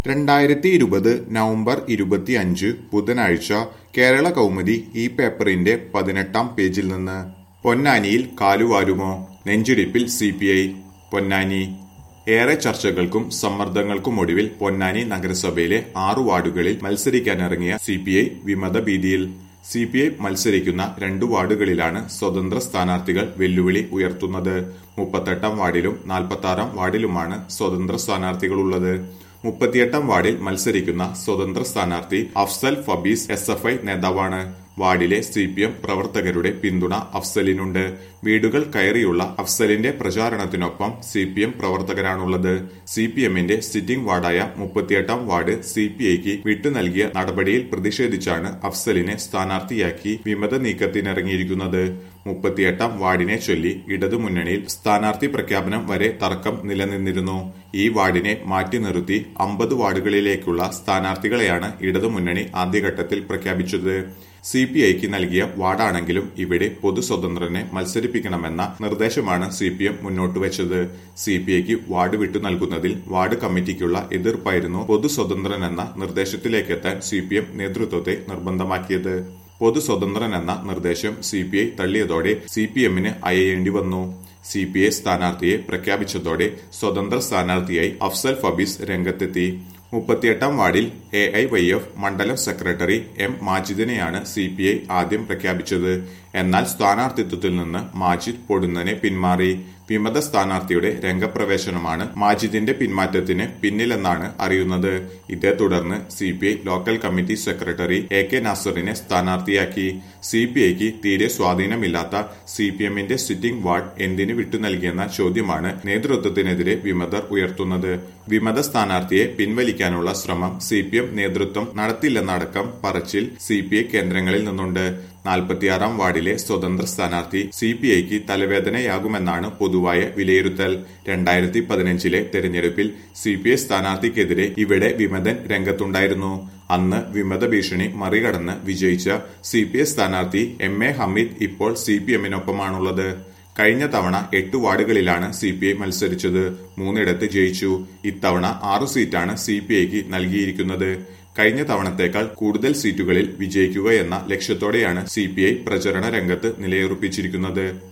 രണ്ടായിരത്തി ഇരുപത് നവംബർ ഇരുപത്തിയഞ്ച് ബുധനാഴ്ച കേരള കൗമുദി ഈ പേപ്പറിന്റെ പതിനെട്ടാം പേജിൽ നിന്ന് പൊന്നാനിയിൽ കാലുവാരുമോ നെഞ്ചിടിപ്പിൽ സി പി ഐ പൊന്നാനി ഏറെ ചർച്ചകൾക്കും സമ്മർദ്ദങ്ങൾക്കുമൊടുവിൽ പൊന്നാനി നഗരസഭയിലെ ആറു വാർഡുകളിൽ മത്സരിക്കാനിറങ്ങിയ സി പി ഐ വിമത ഭീതിയിൽ സി പി ഐ മത്സരിക്കുന്ന രണ്ടു വാർഡുകളിലാണ് സ്വതന്ത്ര സ്ഥാനാർത്ഥികൾ വെല്ലുവിളി ഉയർത്തുന്നത് മുപ്പത്തെട്ടാം വാർഡിലും നാൽപ്പത്തി വാർഡിലുമാണ് സ്വതന്ത്ര സ്ഥാനാർത്ഥികളുള്ളത് മുപ്പത്തിയെട്ടാം വാർഡിൽ മത്സരിക്കുന്ന സ്വതന്ത്ര സ്ഥാനാർത്ഥി Afsal Fabees S F I നേതാവാണ് വാർഡിലെ സി പി എം പ്രവർത്തകരുടെ പിന്തുണ അഫ്സലിനുണ്ട് വീടുകൾ കയറിയുള്ള അഫ്സലിന്റെ പ്രചാരണത്തിനൊപ്പം സി പി എം പ്രവർത്തകരാണുള്ളത് സി പി എമ്മിന്റെ സിറ്റിംഗ് വാർഡായ മുപ്പത്തിയെട്ടാം വാർഡ് സി പി ഐക്ക് വിട്ടു നൽകിയ നടപടിയിൽ പ്രതിഷേധിച്ചാണ് അഫ്സലിനെ സ്ഥാനാർത്ഥിയാക്കി വിമത നീക്കത്തിനിറങ്ങിയിരിക്കുന്നത് മുപ്പത്തിയെട്ടാം വാർഡിനെ ചൊല്ലി ഇടതുമുന്നണിയിൽ സ്ഥാനാർത്ഥി പ്രഖ്യാപനം വരെ തർക്കം നിലനിന്നിരുന്നു ഈ വാർഡിനെ മാറ്റി നിർത്തി അമ്പത് വാർഡുകളിലേക്കുള്ള സ്ഥാനാർത്ഥികളെയാണ് ഇടതുമുന്നണി ആദ്യഘട്ടത്തിൽ പ്രഖ്യാപിച്ചത് സി പി ഐക്ക് നൽകിയ വാർഡാണെങ്കിലും ഇവിടെ പൊതു സ്വതന്ത്രനെ മത്സരിപ്പിക്കണമെന്ന നിർദ്ദേശമാണ് സി പി എം മുന്നോട്ട് വെച്ചത് സി പി ഐക്ക് വാർഡ് വിട്ടു നൽകുന്നതിൽ വാർഡ് കമ്മിറ്റിക്കുള്ള എതിർപ്പായിരുന്നു പൊതു സ്വതന്ത്രൻ എന്ന നിർദ്ദേശത്തിലേക്കെത്താൻ സി പി എം നേതൃത്വത്തെ നിർബന്ധമാക്കിയത് പൊതു സ്വതന്ത്രൻ എന്ന നിർദ്ദേശം സി പി ഐ തള്ളിയതോടെ സി പി എമ്മിന് അയയേണ്ടി വന്നു സി പി ഐ സ്ഥാനാർത്ഥിയെ പ്രഖ്യാപിച്ചതോടെ സ്വതന്ത്ര സ്ഥാനാർത്ഥിയായി അഫ്സൽ ഫബീസ് രംഗത്തെത്തി മുപ്പത്തിയെട്ടാം വാർഡിൽ എ ഐ വൈ എഫ് മണ്ഡലം സെക്രട്ടറി എം മാജിദിനെയാണ് സി പി ഐ ആദ്യം പ്രഖ്യാപിച്ചത് എന്നാൽ സ്ഥാനാർത്ഥിത്വത്തിൽ നിന്ന് മാജിദ് പൊടുന്നനെ പിന്മാറി വിമത സ്ഥാനാർത്ഥിയുടെ രംഗപ്രവേശനമാണ് മാജിദിന്റെ പിന്മാറ്റത്തിന് പിന്നിലെന്നാണ് അറിയുന്നത് ഇതേ തുടർന്ന് C P I local committee secretary A K നാസറിനെ സ്ഥാനാർത്ഥിയാക്കി സി പി ഐക്ക് തീരെ സ്വാധീനമില്ലാത്ത സി പി എമ്മിന്റെ സിറ്റിംഗ് വാർഡ് എന്തിനു വിട്ടു നൽകിയെന്ന ചോദ്യമാണ് നേതൃത്വത്തിനെതിരെ വിമതർ ഉയർത്തുന്നത് വിമത സ്ഥാനാർത്ഥിയെ പിൻവലിക്കാനുള്ള ശ്രമം സി പി എം നേതൃത്വം നടത്തില്ലെന്നടക്കം പറച്ചിൽ സി പി ഐ കേന്ദ്രങ്ങളിൽ നിന്നുണ്ട് നാൽപ്പത്തിയാറാം വാർഡിലെ സ്വതന്ത്ര സ്ഥാനാർത്ഥി സി പി ഐക്ക് തലവേദനയാകുമെന്നാണ് പൊതുവായ വിലയിരുത്തൽ രണ്ടായിരത്തി പതിനഞ്ചിലെ തെരഞ്ഞെടുപ്പിൽ സി പി ഐ സ്ഥാനാർത്ഥിക്കെതിരെ ഇവിടെ വിമതൻ രംഗത്തുണ്ടായിരുന്നു അന്ന് വിമത ഭീഷണി മറികടന്ന് വിജയിച്ച സി പി ഐ സ്ഥാനാർത്ഥി എം എ ഹമീദ് ഇപ്പോൾ സി പി എമ്മിനൊപ്പമാണുള്ളത് കഴിഞ്ഞ തവണ എട്ട് വാർഡുകളിലാണ് സി പി ഐ മത്സരിച്ചത് മൂന്നിടത്ത് ജയിച്ചു ഇത്തവണ ആറു സീറ്റാണ് സി പി ഐക്ക് നൽകിയിരിക്കുന്നത് കഴിഞ്ഞ തവണത്തേക്കാൾ കൂടുതൽ സീറ്റുകളിൽ വിജയിക്കുക എന്ന ലക്ഷ്യത്തോടെയാണ് സി പി ഐ പ്രചരണ രംഗത്ത് നിലയുറപ്പിച്ചിരിക്കുന്നത്